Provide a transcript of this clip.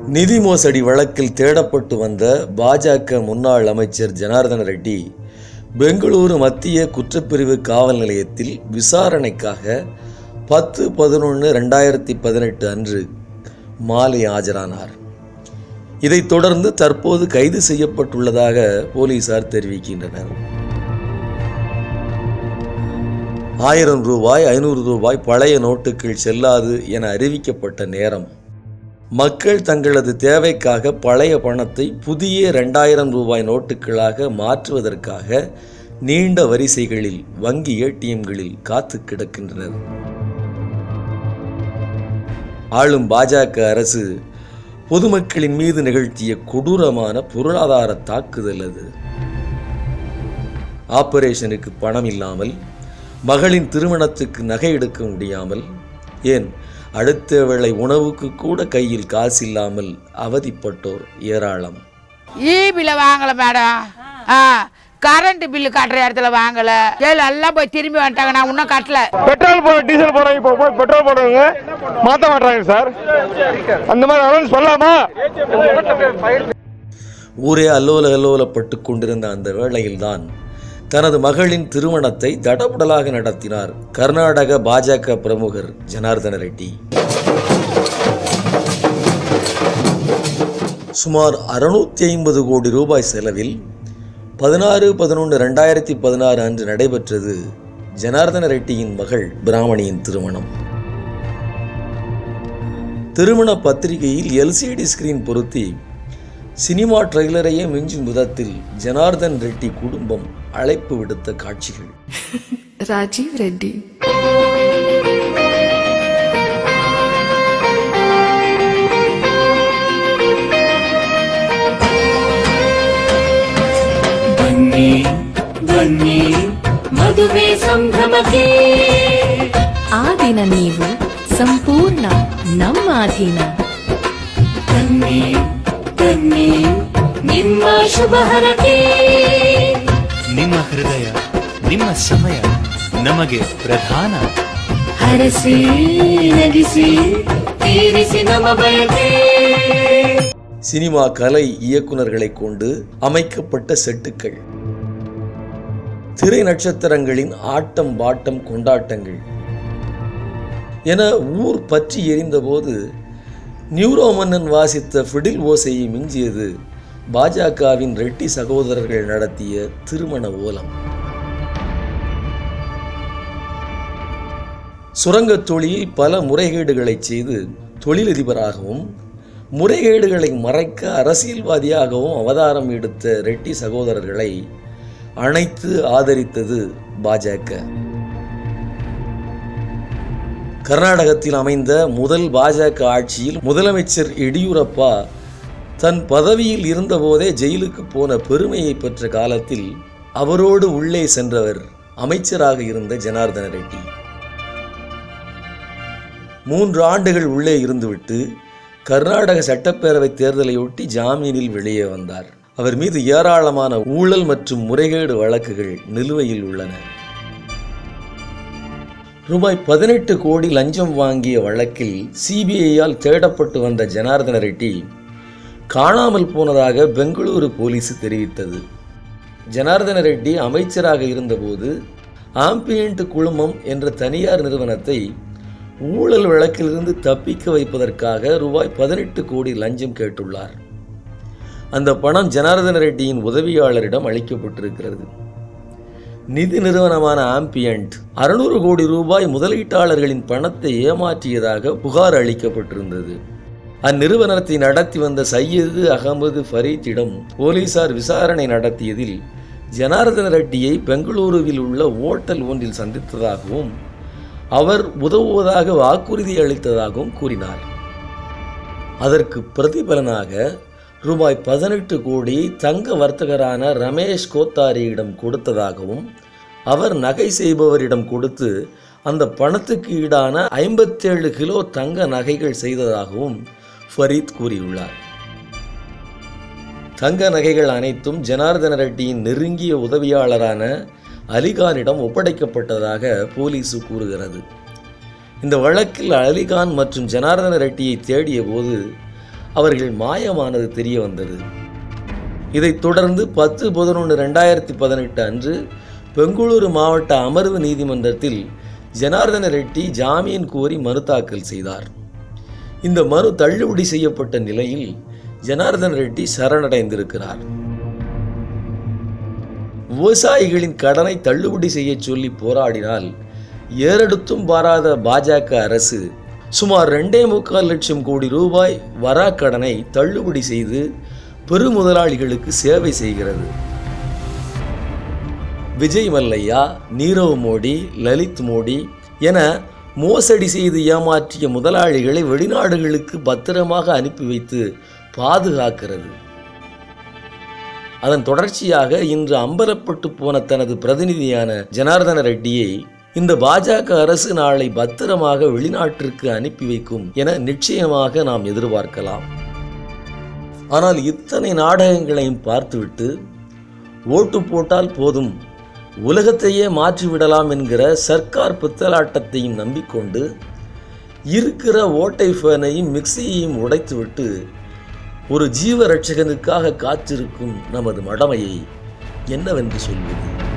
நிதி மோசடி வழக்கில் தேடப்பட்டு வந்த பாஜக முன்னாள் அமைச்சர் ஜனார்தன ரெட்டி பெங்களூரு மத்திய குற்றப்பிரிவு காவல் நிலையத்தில் விசாரணைக்காக பத்து பதினொன்று ரெண்டாயிரத்தி பதினெட்டு அன்று மாலை ஆஜரானார் இதைத் தொடர்ந்து தற்போது கைது செய்யப்பட்டுள்ளதாக போலீசார் தெரிவிக்கின்றனர் ஆயிரம் ரூபாய் ஐநூறு ரூபாய் பழைய நோட்டுகள் செல்லாது என அறிவிக்கப்பட்ட நேரம் மக்கள் தங்களது தேவைக்காக பழைய பணத்தை புதிய ரெண்டாயிரம் ரூபாய் நோட்டுகளாக மாற்றுவதற்காக நீண்ட வரிசைகளில் வங்கி ஏடிஎம்களில் காத்து கிடக்கின்றனர் ஆளும் பாஜக அரசு பொதுமக்களின் மீது நிகழ்த்திய கொடூரமான பொருளாதார தாக்குதல் அது ஆபரேஷனுக்கு பணம் இல்லாமல் மகளின் திருமணத்துக்கு நகை எடுக்க முடியாமல் ஏன் அடுத்த வேளை உணவுக்கு கூட கையில் காசு இல்லாமல் அவதிப்பட்டோர் ஏராளம் ஈ பில்லை வாங்கலை மேடம் ஆ கரண்ட் பில்லு கட்டுற இடத்துல வாங்கலை ஏழு எல்லாம் போய் திரும்பி வந்துட்டாங்க நான் இன்னும் கட்டல பெட்ரோல் போட டீசல் போடுறவங்க இப்போ போய் பெட்ரோல் போடுறவங்க மாற்ற மாட்டாங்க சார் அந்த மாதிரி அனௌன்ஸ் பண்ணலாமா ஊரே அல்லோல அல்லோலப்பட்டு கொண்டிருந்த அந்த வேளையில்தான் தனது மகளின் திருமணத்தை தடபுடலாக நடத்தினார் கர்நாடக பாஜக பிரமுகர் ஜனார்தன ரெட்டி சுமார் அறுநூத்தி ஐம்பது கோடி ரூபாய் செலவில் பதினாறு பதினொன்று ரெண்டாயிரத்தி பதினாறு அன்று நடைபெற்றது ஜனார்தன ரெட்டியின் மகள் பிராமணியின் திருமணம் திருமண பத்திரிகையில் எல்சிடி ஸ்கிரீன் பொருத்தி சினிமா ட்ரெய்லரையே மிஞ்சும் விதத்தில் ஜனார்தன் ரெட்டி குடும்பம் அழைப்பு விடுத்த காட்சிகள் ராஜீவ் ரெட்டி ಬನ್ನಿ ಬನ್ನಿ ಮದುವೆ ಸಂಭ್ರಮಕ್ಕೆ ಆ ದಿನ ನೀವು ಸಂಪೂರ್ಣ ನಮ್ಮ ಅಧೀನ ಬನ್ನಿ ಬನ್ನಿ ನಿಮ್ಮ ಶುಭ ಹರಕೆ ನಿಮ್ಮ ಹೃದಯ ನಿಮ್ಮ ಸಮಯ ನಮಗೆ ಪ್ರಧಾನ ಹರಸಿ ನಗಿಸಿ ತೀರಿಸಿ ನಮ್ಮ ಬಯಕೆ சினிமா கலை இயக்குனர்களைக் கொண்டு அமைக்கப்பட்ட செட்டுக்கள் திரை நட்சத்திரங்களின் ஆட்டம் பாட்டம் கொண்டாட்டங்கள் என ஊர் பற்றி எரிந்தபோது நியூரோ மன்னன் வாசித்த ஃபிடில் ஓசையை மிஞ்சியது பாஜகவின் ரெட்டி சகோதரர்கள் நடத்திய திருமண ஓலம் சுரங்கத் தொழிலில் பல முறைகேடுகளை செய்து தொழிலதிபராகவும் முறைகேடுகளை மறைக்க அரசியல்வாதியாகவும் அவதாரம் எடுத்த ரெட்டி சகோதரர்களை அணைத்து ஆதரித்தது பாஜக கர்நாடகத்தில் அமைந்த முதல் பாஜக ஆட்சியில் முதலமைச்சர் எடியூரப்பா தன் பதவியில் இருந்தபோதே ஜெயிலுக்கு போன பெருமையை பெற்ற காலத்தில் அவரோடு உள்ளே சென்றவர் அமைச்சராக இருந்த ஜனார்தன ரெட்டி மூன்று ஆண்டுகள் உள்ளே இருந்துவிட்டு கர்நாடக சட்டப்பேரவை தேர்தலையொட்டி ஜாமீனில் வெளியே வந்தார் அவர் மீது ஏராளமான ஊழல் மற்றும் முறைகேடு வழக்குகள் நிலுவையில் உள்ளன ரூபாய் பதினெட்டு கோடி லஞ்சம் வாங்கிய வழக்கில் சிபிஐயால் தேடப்பட்டு வந்த ஜனார்தன ரெட்டி காணாமல் போனதாக பெங்களூரு போலீஸ் தெரிவித்தது ஜனார்தன ரெட்டி அமைச்சராக இருந்தபோது ஆம்பியன்ட் குழுமம் என்ற தனியார் நிறுவனத்தை ஊழல் வழக்கிலிருந்து தப்பிக்க வைப்பதற்காக ரூபாய் பதினெட்டு கோடி லஞ்சம் கேட்டுள்ளார் அந்த பணம் ஜனார்தன ரெட்டியின் உதவியாளரிடம் அளிக்கப்பட்டிருக்கிறது நிதி நிறுவனமான ஆம்பியன்ட் அறுநூறு கோடி ரூபாய் முதலீட்டாளர்களின் பணத்தை ஏமாற்றியதாக புகார் அளிக்கப்பட்டிருந்தது அந்நிறுவனத்தை நடத்தி வந்த சையது அகமது ஃபரீத்திடம் போலீசார் விசாரணை நடத்தியதில் ஜனார்தன ரெட்டியை பெங்களூருவில் உள்ள ஓட்டல் ஒன்றில் சந்தித்ததாகவும் அவர் உதவுவதாக வாக்குறுதி அளித்ததாகவும் கூறினார் அதற்கு பிரதிபலனாக ரூபாய் பதினெட்டு கோடி தங்க வர்த்தகரான ரமேஷ் கோத்தாரியிடம் கொடுத்ததாகவும் அவர் நகை செய்பவரிடம் கொடுத்து அந்த பணத்துக்கு ஈடான ஐம்பத்தேழு கிலோ தங்க நகைகள் செய்ததாகவும் ஃபரீத் கூறியுள்ளார் தங்க நகைகள் அனைத்தும் ஜனார்தன ரெட்டியின் நெருங்கிய உதவியாளரான அலிகானிடம் ஒப்படைக்கப்பட்டதாக போலீசு கூறுகிறது இந்த வழக்கில் அலிகான் மற்றும் ஜனார்தன ரெட்டியை தேடிய போது அவர்கள் மாயமானது தெரிய வந்தது இதைத் தொடர்ந்து பத்து பதினொன்று ரெண்டாயிரத்தி பதினெட்டு அன்று பெங்களூரு மாவட்ட அமர்வு நீதிமன்றத்தில் ஜனார்தன ரெட்டி ஜாமீன் கோரி மனு தாக்கல் செய்தார் இந்த மனு தள்ளுபடி செய்யப்பட்ட நிலையில் ஜனார்தன ரெட்டி சரணடைந்திருக்கிறார் விவசாயிகளின் கடனை தள்ளுபடி செய்ய சொல்லி போராடினால் ஏறெடுத்தும் பாராத பாஜக அரசு சுமார் ரெண்டே முக்கால் லட்சம் கோடி ரூபாய் வராக்கடனை தள்ளுபடி செய்து பெருமுதலாளிகளுக்கு சேவை செய்கிறது விஜய் மல்லையா நீரவ் மோடி லலித் மோடி என மோசடி செய்து ஏமாற்றிய முதலாளிகளை வெளிநாடுகளுக்கு பத்திரமாக அனுப்பி வைத்து பாதுகாக்கிறது அதன் தொடர்ச்சியாக இன்று அம்பலப்பட்டு போன தனது பிரதிநிதியான ஜனார்தன ரெட்டியை இந்த பாஜக அரசு நாளை பத்திரமாக வெளிநாட்டிற்கு அனுப்பி வைக்கும் என நிச்சயமாக நாம் எதிர்பார்க்கலாம் ஆனால் இத்தனை நாடகங்களையும் பார்த்துவிட்டு ஓட்டு போட்டால் போதும் உலகத்தையே மாற்றிவிடலாம் என்கிற சர்க்கார் பித்தலாட்டத்தையும் நம்பிக்கொண்டு இருக்கிற ஓட்டை ஃபேனையும் மிக்சியையும் உடைத்துவிட்டு ஒரு ஜீவ ரட்சகனுக்காக காத்திருக்கும் நமது மடமையை என்னவென்று சொல்வது